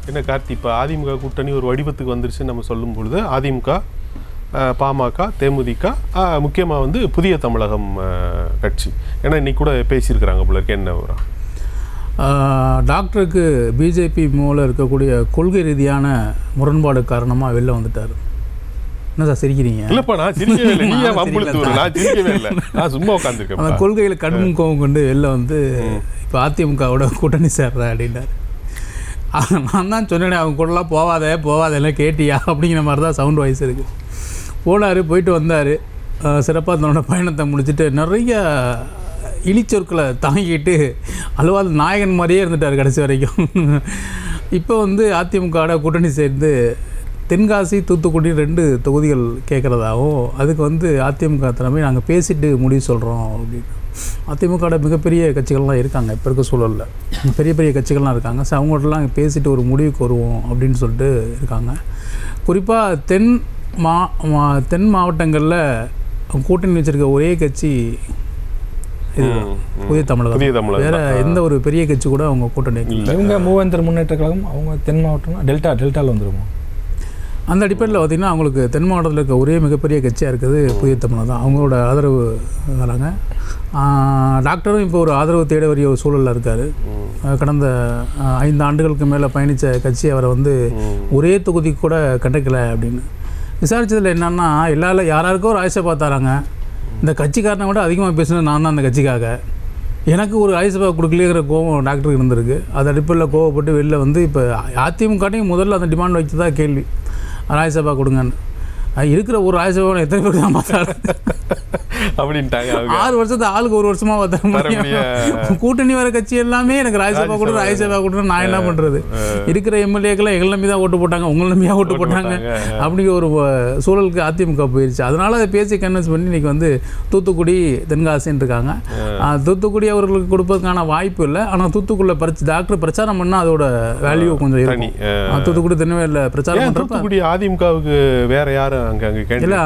என்ன கார்த்தி இப்போ அதிமுக கூட்டணி ஒரு வடிவத்துக்கு வந்துருச்சுன்னு நம்ம சொல்லும் பொழுது அதிமுக அஹ், பாமக தேமுதிக முக்கியமாக வந்து புதிய தமிழகம் அஹ், கட்சி ஏன்னா இன்னைக்கு கூட பேசியிருக்கிறாங்க போல இருக்கு என்ன வரும் ஆஹ், டாக்டருக்கு பிஜேபி மூலம் இருக்கக்கூடிய கொள்கை ரீதியான முரண்பாடு காரணமாக வெளில வந்துட்டார் என்ன சார் சிரிக்கிறீங்க இல்லப்பா நான் சிரிக்கவே இல்லை நீங்க நானும் வம்புழுத்து சிரிக்கல வரும் நான் சிரிக்கவே இல்லை நான் சும்மா உட்காந்துருக்கேன் அந்த கொள்கையில் கடும் கோவம் கொண்டு வெளில வந்து இப்போ அதிமுகவோட கூட்டணி சேர்றேன் அப்படின்னாரு ஆ, நான் தான் சொன்னேனே அவங்க கூடலாம் போவாத போவாத எல்லாம் கேட்டியா அப்படிங்கிற மாதிரி தான் சவுண்ட் வாய்ஸ் இருக்குது போனார் போயிட்டு வந்தார் சிறப்பாக தன்னோட பயணத்தை முடிச்சுட்டு நிறைய இழிச்சொற்களை தாங்கிட்டு அலுவாத நாயகன் மாதிரியே இருந்துட்டார் கடைசி வரைக்கும் இப்போ வந்து அதிமுகவோட கூட்டணி சேர்ந்து தென்காசி தூத்துக்குடி ரெண்டு தொகுதிகள் கேட்குறதாகவும் அதுக்கு வந்து அதிமுக தலைமை நாங்கள் பேசிட்டு முடிவு சொல்கிறோம் அப்படின்னு அதிமுகவோட மிகப்பெரிய கட்சிகள்லாம் இருக்காங்க இப்போ இருக்க சூழலில் பெரிய பெரிய கட்சிகள்லாம் இருக்காங்க ஸோ அவங்கள்ட்டலாம் பேசிட்டு ஒரு முடிவுக்கு வருவோம் அப்படின்னு சொல்லிட்டு இருக்காங்க குறிப்பாக தென் மா மா- தென் மாவட்டங்களில் கூட்டணி வச்சிருக்க ஒரே கட்சி இது ம், ம். புதிய தமிழகம் புதிய தமிழகம் வேற தான். எந்த ஒரு பெரிய கட்சி கூட அவங்க கூட்டணி வைக்கல. இவங்க மூவேந்தர் முன்னேற்ற கழகம் அவங்க தென் மாவட்டம் டெல்டா டெல்டாவில் வந்துருமா அந்த அடிப்படையில் பார்த்தீங்கன்னா அவங்களுக்கு தென் மாவட்டத்தில் இருக்க ஒரே மிகப்பெரிய கட்சியாக இருக்குது புதிய தமிழகம் தான் அவங்களோட ஆதரவு வராங்க ஆஹ் டாக்டரும் இப்போ ஒரு ஆதரவு தேட வேண்டிய ஒரு சூழலில் இருக்கார் கடந்த ஆஹ், ஐந்து ஆண்டுகளுக்கு மேலே பயணித்த கட்சி அவரை வந்து ஒரே தொகுதிக்கு கூட கண்டுக்கல அப்படின்னு விசாரிச்சதில் என்னன்னா எல்லாரும் யாராருக்கோ ஒரு ஆயுசை பார்த்தாராங்க இந்த கட்சிக்காரனை விட அதிகமாக பேசுனது நான் தான் அந்த கட்சிக்காக எனக்கு ஒரு ஆயுசபா கொடுக்கலைங்கிற கோவம் டாக்டருக்கு இருந்திருக்கு அது அடிப்படையில் கோவப்பட்டு வெளில வந்து இப்போ அதிமுகட்டையும் முதல்ல அந்த டிமாண்ட் வைத்ததா கேள்வி ராஜ்யசபா கொடுங்கன்னு அது இருக்கிற ஒரு ராஜ்யசபா எத்தனை பேருக்கு தான் பார்த்தாரு அப்படின்ட்டாங்க அவங்க ஆறு வருஷத்து ஆளுக்கு ஒரு வருஷமா தர பார்த்தா முடிய- கூட்டணி வர கட்சி எல்லாமே எனக்கு ராஜ்யசபா கொடு ராஜ்யசபா கொடுன்னு நான் என்ன பண்றது இருக்கிற எம்எல்ஏக்கெல்லாம் எங்களை நம்பி தான் ஓட்டு போட்டாங்க உங்களை நம்பியா ஓட்டு போட்டாங்க அப்படிங்கிற ஒரு அஹ், சூழலுக்கு அதிமுக போயிருச்சு அதனால அதை பேசி கன்வின்ஸ் பண்ணி இன்னைக்கு வந்து தூத்துக்குடி தென்காசின்னு இருக்காங்க அஹ், தூத்துக்குடி அவர்களுக்கு கொடுப்பதற்கான வாய்ப்பு இல்லை ஆனால் தூத்துக்குடியில் பிரச்ச டாக்டர் பிரச்சாரம் பண்ணால் அதோட வேல்யூ கொஞ்சம் தனி இருக்கும் அஹ், அஹ், தூத்துக்குடி தென்னைவேலில் பிரச்சாரம் ஏன் பண்ணுறப்ப தூத்துக்குடி அதிமுகவுக்கு வேற யாரும் அங்க அங்க கேட்டு இல்லை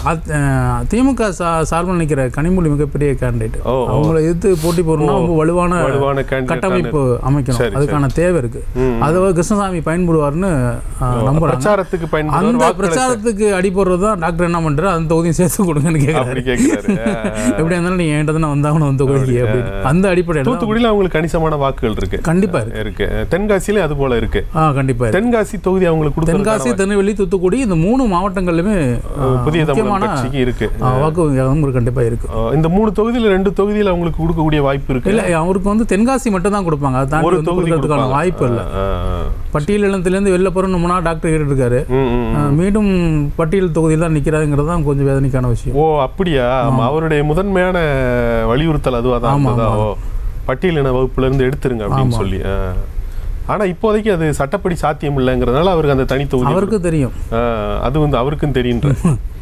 திமுக சா சார்பில் நிற்கிற கனிமொழி மிகப்பெரிய கேண்டிடேட் ஓ, ஓ. அவங்கள எதிர்த்து போட்டி போடணும்னா ரொம்ப வலுவான வலுவான candidate கட்டமைப்பு சரி, அமைக்கணும் அதுக்கான தேவை இருக்கு ம், அதை கிருஷ்ணசாமி பயன்படுவார்னு அஹ், நம்புறாங்க பிரச்சாரத்துக்கு பயன்படுற அந்த வாக்குகளை பிரச்சாரத்துக்கு அடி போடுறது தான் டாக்டர் என்ன பண்றாரு அந்த தொகுதியும் சேர்த்து கொடுங்கன்னு கேட்குறாரு அப்படி கேட்கிறாரு அஹ், எப்படியா இருந்தாலும் நீங்க என்கிட்ட தான் வந்தாகணும் அந்த தொகுதிக்கு அப்படின்னு அந்த அடிப்படையில் தான் தூத்துக்குடியில அவங்களுக்கு கணிசமான வாக்குகள் இருக்கு கண்டிப்பா இருக்கு இருக்கு தென்காசியில அது போல இருக்கு ஆ கண்டிப்பா இருக்கு தென்காசி தொகுதி அவங்களுக்கு தென்காசி கொடுத்தது திருநெல்வேலி தூத்துக்குடி இந்த மூணு மாவட்டங்கள்லையுமே அஹ், புதிய தமிழ் முக்கியமான கட்சிக்கு இருக்கு அஹ், வாக்கு விகிதம் ஒரு கண்டிப்பா இருக்கு அஹ், இந்த மூணு தொகுதியில ரெண்டு தொகுதியில அவங்களுக்கு கொடுக்கக்கூடிய வாய்ப்பு இருக்கு இல்ல அவருக்கு வந்து தென்காசி மட்டும் தான் கொடுப்பாங்க அதை தாண்டி ஒரு வந்து தொகுதி கொடுக்கறதுக்கான கொடுப்பாங்க. வாய்ப்பு இல்லை அஹ், அஹ். பட்டியல் இனத்திலேருந்து வெளில போகிறோம்னா டாக்டர் கேட்டுட்டு இருக்காரு ம், ம், ம். அஹ், மீண்டும் பட்டியல் தொகுதியில் தான் நிற்கிறாங்கிறது தான் கொஞ்சம் வேதனைக்கான விஷயம் ஓ அப்படியா ஆமா, அவருடைய முதன்மையான வலியுறுத்தல் அதுவா தான் ஆமா, இருந்ததா ஓ பட்டியலின வகுப்புல இருந்து எடுத்துருங்க அப்படின்னு சொல்லி ஆ. ஆனா இப்போதைக்கு அது சட்டப்படி சாத்தியம் இல்லைங்கிறதுனால அவருக்கு அந்த தனி தொகுதி அவருக்கு தெரியும் ஆ, அது வந்து அவருக்கும் தெரியுன்ற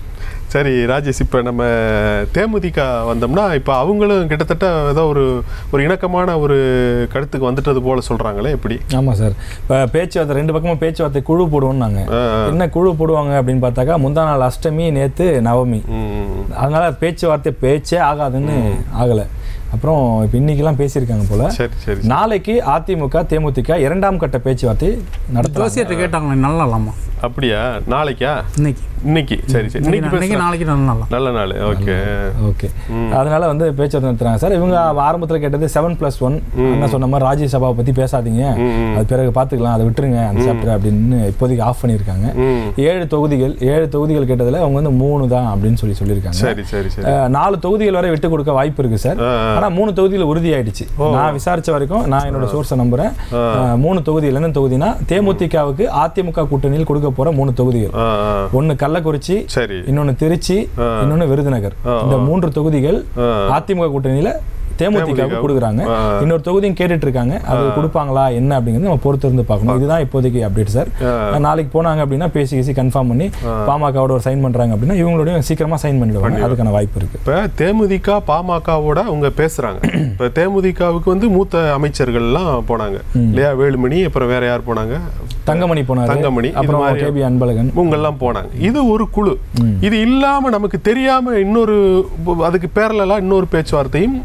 சரி ராஜேஷ் இப்போ நம்ம தேமுதிக வந்தோம்னா இப்போ அவங்களும் கிட்டத்தட்ட ஏதோ ஒரு ஒரு இணக்கமான ஒரு கருத்துக்கு வந்துட்டது போல சொல்றாங்களே எப்படி ஆமாம் சார் இப்போ பேச்சுவார்த்தை ரெண்டு பக்கமும் பேச்சுவார்த்தை குழு போடுவோம்னாங்க ஆ, ஆ. என்ன குழு போடுவாங்க அப்படின்னு பார்த்தாக்கா முந்தா நாள் அஷ்டமி நேற்று நவமி ம், அதனால பேச்சுவார்த்தை பேச்சே ஆகாதுன்னு ஆகலை அப்புறம் இப்போ இன்னைக்கெல்லாம் பேசியிருக்காங்க போல சரி சரி நாளைக்கு அதிமுக தேமுதிக இரண்டாம் கட்ட பேச்சுவார்த்தை நடத்துறாங்க ஜோசியர்கிட்ட கேட்டாங்களே நல்லா இல்லாமா அப்படியா நாளைக்கா இன்னைக்கு இன்னைக்கு சரி சரி இன்னைக்கு இன்னைக்கு பேசுறேன். நாளைக்கு நல்லா நல்லா நல்ல நாள் ஓகே ஓகே அதனால வந்து பேச்சுவார்த்தை நடத்துறாங்க சார் இவங்க ஆரம்பத்தில் கேட்டது செவன் பிளஸ் ஒன் என்ன சொன்ன மாதிரி ராஜ்யசபாவை பத்தி பேசாதீங்க அது பிறகு பார்த்துக்கலாம் அதை விட்டுருங்க அந்த சாப்டர் அப்படின்னு இப்போதைக்கு ஆஃப் பண்ணியிருக்காங்க ம் ஏழு தொகுதிகள் ஏழு தொகுதிகள் கேட்டதுல அவங்க வந்து மூணு தான் அப்படின்னு சொல்லி சொல்லியிருக்காங்க சரி சரி சரி அஹ், நாலு தொகுதிகள் வரை விட்டு கொடுக்க வாய்ப்பு இருக்கு சார் ஆ, ஆ. ஆனா மூணு தொகுதியில் உறுதியாயிடுச்சு நான் விசாரிச்ச வரைக்கும் நான் என்னோட சோர்ஸை நம்புறேன் அஹ், மூணு தொகுதிகள் என்ன தொகுதினா தேமுதிகவுக்கு அதிமுக கூட்டணியில் கொடுக்க போற மூணு தொகுதிகள் ஆ ஆ. ஒன்னு கள்ளக்குறிச்சி சரி இன்னொன்னு திருச்சி இன்னொன்னு விருதுநகர் இந்த மூன்று தொகுதிகள் ஆ. அதிமுக கூட்டணியில தேமுதிகவுக்கு கொடுக்குறாங்க ஆ. இன்னொரு தொகுதியும் கேட்டுட்டு இருக்காங்க அது கொடுப்பாங்களா என்ன அப்படிங்கிறது நம்ம பொறுத்து இருந்து பார்க்கணும் இதுதான் இப்போதைக்கு அப்டேட் சார் நாளைக்கு போனாங்க அப்படின்னா பேசி பேசி கன்ஃபார்ம் பண்ணி பாமகவோட ஒரு சைன் பண்றாங்க அப்படின்னா இவங்களோடய சீக்கிரமா சைன் பண்ணிடுவாங்க அதுக்கான வாய்ப்பு இருக்கு இப்ப தேமுதிக பாமகவோட அவங்க பேசுறாங்க இப்ப தேமுதிகவுக்கு வந்து மூத்த அமைச்சர்கள்லாம் போனாங்க இல்லையா வேலுமணி அப்புறம் வேற யார் போனாங்க தங்கமணி போனாரு தங்கமணி, இது அப்புறம் மாதிரி- கேபி அன்பழகன் இவங்கெல்லாம் போனாங்க இது ஒரு குழு இது இல்லாம நமக்கு தெரியாம இன்னொரு அதுக்கு பேரலா இன்னொரு பேச்சுவார்த்தையும் அதிமுக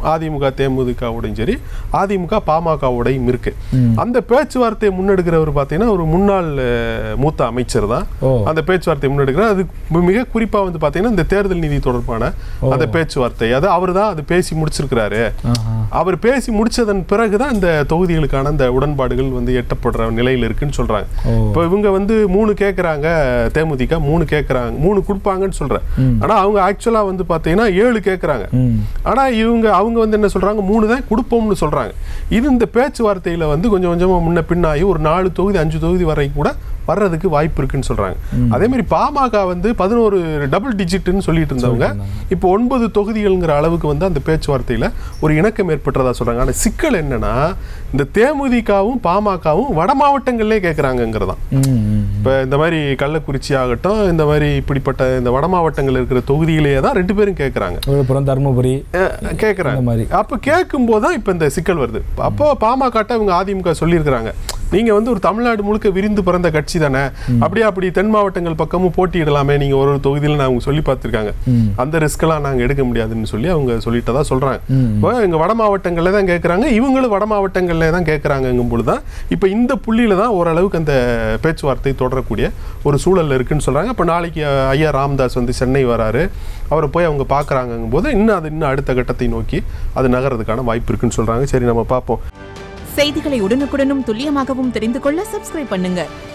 அதிமுக தேமுதிகவோடையும் சரி அதிமுக பாமகவோடையும் இருக்கு அந்த பேச்சுவார்த்தையை முன்னெடுக்கிறவர் பார்த்தீங்கன்னா ஒரு முன்னாள் அஹ், மூத்த அமைச்சர் தான் ஓ. அந்த பேச்சுவார்த்தையை முன்னெடுக்கிறார் அது மிக குறிப்பா வந்து பார்த்தீங்கன்னா இந்த தேர்தல் நீதி தொடர்பான அந்த பேச்சுவார்த்தை அது அவர் தான் அது பேசி முடிச்சிருக்கிறாரு ஆஹா. அவர் பேசி முடிச்சதன் பிறகுதான் இந்த தொகுதிகளுக்கான அந்த உடன்பாடுகள் வந்து எட்டப்படுற நிலையில் இருக்குன்னு சொல்றாங்க ஓ. இப்போ இவங்க வந்து மூணு கேட்குறாங்க தேமுதிக மூணு கேட்குறாங்க மூணு கொடுப்பாங்கன்னு சொல்றேன் ஆனா அவங்க ஆக்சுவலா வந்து பார்த்தீங்கன்னா ஏழு கேட்குறாங்க ம் ஆனா இவங்க அவங்க வந்து என்ன சொல்றாங்க மூணு தான் கொடுப்போம்னு சொல்றாங்க இது இந்த பேச்சுவார்த்தையில வந்து கொஞ்சம் கொஞ்சமா முன்ன பின்னாகி ஒரு நாலு தொகுதி அஞ்சு தொகுதி வரை கூட வர்றதுக்கு வாய்ப்பு இருக்குன்னு சொல்றாங்க அதே மாதிரி பாமக வந்து பதினோரு டபுள் டிஜிட்னு சொல்லிட்டு இருந்தவங்க இப்போ ஒன்பது தொகுதிகள்ங்கிற அளவுக்கு வந்து அந்த பேச்சுவார்த்தையில ஒரு இணக்கம் ஏற்பட்டதா சொல்றாங்க ஆனா சிக்கல் என்னன்னா இந்த தேமுதிகவும் பாமகவும் வட மாவட்டங்கள்லேயே கேட்குறாங்கங்கிறதான் ம், ம் இப்போ இந்த மாதிரி கள்ளக்குறிச்சி ஆகட்டும் இந்த மாதிரி இப்படிப்பட்ட இந்த வட மாவட்டங்கள் இருக்கிற தொகுதியிலேயே தான் ரெண்டு பேரும் கேட்குறாங்க விழுப்புரம் தருமபுரி கேட்குறாங்க இந்த மாதிரி. அப்போ கேட்கும்போது தான் இப்போ இந்த சிக்கல் வருது அப்போ பாமகட்ட இவங்க அதிமுக சொல்லியிருக்கிறாங்க நீங்க வந்து ஒரு தமிழ்நாடு முழுக்க விரிந்து பிறந்த கட்சி தானே அப்படியே அப்படி தென் மாவட்டங்கள் பக்கமும் போட்டியிடலாமே நீங்க ஒரு ஒரு தொகுதியில் நான் அவங்க சொல்லி பார்த்துருக்காங்க ம். அந்த ரிஸ்க்கெல்லாம் நாங்க எடுக்க முடியாதுன்னு சொல்லி அவங்க சொல்லிட்டதா சொல்றாங்க ம். இப்போ எங்க வட மாவட்டங்கள்ல தான் கேட்குறாங்க இவங்களும் வட மாவட்டங்கள்ல தான் கேட்குறாங்கங்கும் பொழுது தான் இப்போ இந்த புள்ளியில தான் ஓரளவுக்கு அந்த பேச்சுவார்த்தை தொடரக்கூடிய ஒரு சூழல்ல இருக்குன்னு சொல்றாங்க இப்போ நாளைக்கு அஹ், ஐயா ராமதாஸ் வந்து சென்னை வராரு அவரை போய் அவங்க பார்க்குறாங்கங்கும் போது இன்னும் அது இன்னும் அடுத்த கட்டத்தை நோக்கி அது நகர்றதுக்கான வாய்ப்பு இருக்குன்னு சொல்றாங்க சரி நம்ம பார்ப்போம் செய்திகளை உடனுக்குடனும் துல்லியமாகவும் தெரிந்து கொள்ள சப்ஸ்கிரைப் பண்ணுங்க